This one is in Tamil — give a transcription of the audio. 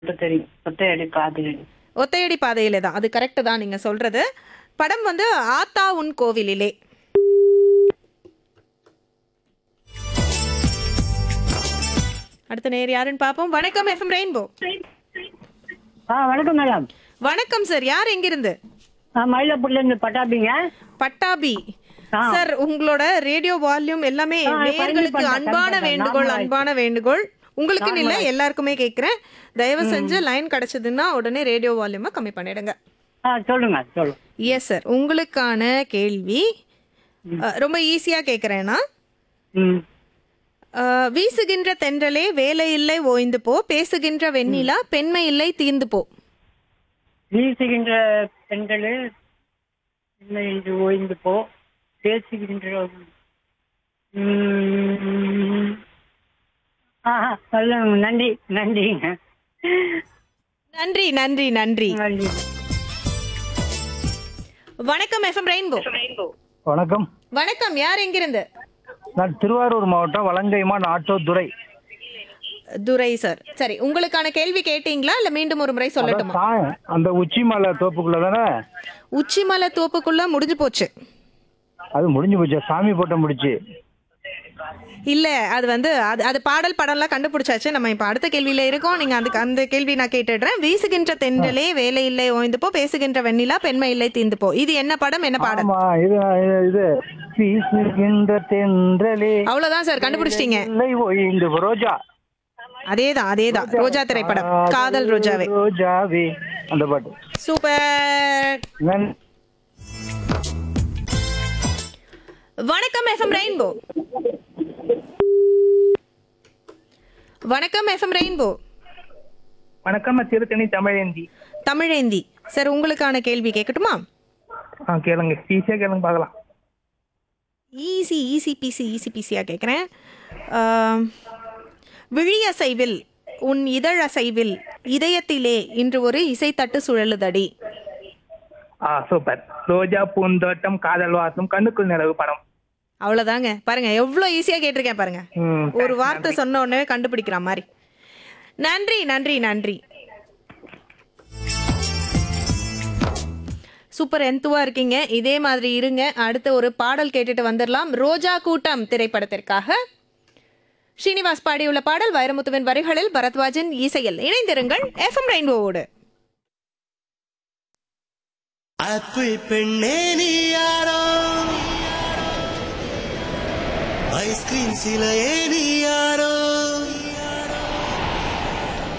மட்டும் தெரியும் ஒத்தையடி பாதையடி ஒத்தையடி பாதையிலே தான் அது கரெக்டு தான் நீங்க சொல்றது படம் வந்து ஆத்தா உன் கோவிலிலே அடுத்த நேர் யாருன்னு பார்ப்போம் வணக்கம் எஃப்எம் ரெயின்போ ஆ வணக்கம் மேடம் வணக்கம் சார் யார் எங்கிருந்து ஆ மயிலாப்பூர்ல இருந்து பட்டாபிங்க பட்டாபி ஆ. சார் உங்களோட ரேடியோ வால்யூம் எல்லாமே ஆ, நேயர்களுக்கு கம்மி அன்பான பண்ணிட்டேன், வேண்டுகோள் normal அன்பான வேண்டுகோள் உங்களுக்கு இல்ல எல்லாருக்குமே கேக்குறேன் தயவு செஞ்சு லைன் கிடைச்சதுன்னா உடனே ரேடியோ வால்யூமை கம்மி பண்ணிடுங்க ஆ சொல்லுங்க சொல்லு எஸ் சார் உங்களுக்கான கேள்வி அஹ், ரொம்ப ஈஸியா கேக்குறேன்னா ம் அஹ், வீசுகின்ற தென்றலே வேலை இல்லை ஓய்ந்து போ பேசுகின்ற வெண்ணிலா பெண்மை இல்லை தீர்ந்து போ வீசுகின்ற பெண்களே இல்லை என்று ஓய்ந்து போ பேசுகின்ற ம். ஆஹா சொல்லுங்க நன்றி நன்றிங்க நன்றி நன்றி நன்றி நன்றி வணக்கம் எஃப்எம் ரெயின்போ வணக்கம் வணக்கம் யார் எங்கிருந்து நான் திருவாரூர் மாவட்டம் வலங்கைமான் ஆட்டோ துரை துரை சார் சரி உங்களுக்கான கேள்வி கேட்டீங்களா இல்ல மீண்டும் ஒரு முறை சொல்லட்டுமா சா- அந்த உச்சிமலை தோப்புக்குள்ள தானே உச்சிமலை தோப்புக்குள்ள முடிஞ்சு போச்சு அது முடிஞ்சு போச்சு சாமி போட்ட முடிச்சு இல்ல அது வந்து அது அது பாடல் படம்லாம் கண்டுபிடிச்சாச்சு நம்ம இப்ப அடுத்த கேள்வியில இருக்கோம் நீங்க அதுக்கு அந்த கேள்வி நான் கேட்டுடுறேன் வீசுகின்ற தென்றலே வேலை இல்லை ஓய்ந்து போ பேசுகின்ற வெண்ணிலா பெண்மை இல்லை தீர்ந்து போ இது என்ன படம் என்ன பாடல் ஆமா இது இது- இது வீசுகின்ற தென்றலே அவ்வளவுதான் சார் கண்டுபிடிச்சிட்டீங்க இல்லை ஓய்ந்து போ. ரோஜா அதேதான் அதேதான் ரோஜா திரைப்படம் காதல் ரோஜாவே ரோஜாவே அந்த பாட்டு சூப்பர் நன்- வணக்கம் எஃப்எம் ரெயின்போ வணக்கம் எஃப்எம் ரெயின்போ வணக்கம் நான் திருத்தணி தமிழேந்தி தமிழேந்தி சார் உங்களுக்கான கேள்வி கேட்கட்டுமா ஆ கேளுங்க ஈஸியாக கேளுங்க பார்க்கலாம் ஈஸி ஈஸி பிசி ஈஸி பிசியாக கேட்குறேன் விழியசைவில் உன் இதழசைவில் இதயத்திலே இன்று ஒரு இசைத்தட்டு சுழலுதடி ஆ சூப்பர் ரோஜா பூந்தோட்டம் காதல் வாசம் கண்ணுக்குள் நிலவு படம் அவ்வளோதாங்க பாருங்க எவ்வளோ ஈஸியாக கேட்டிருக்கேன் பாருங்க ம், ஒரு வார்த்தை சொன்ன உடனே கண்டுபிடிக்கிற மாதிரி நன்றி நன்றி நன்றி சூப்பர் எந்துவா இருக்கீங்க இதே மாதிரி இருங்க அடுத்த ஒரு பாடல் கேட்டுட்டு வந்துடலாம் ரோஜா கூட்டம் திரைப்படத்திற்காக ஸ்ரீனிவாஸ் பாடியுள்ள பாடல் வைரமுத்துவின் வரிகளில் பரத்வாஜன் இசையில் இணைந்திருங்கள் எஃப்எம் ரெயின்போவோடு ஆப்பிள் பெண்ணே நீ யாரோ ஐஸ்கிரீம் சிலையே நீ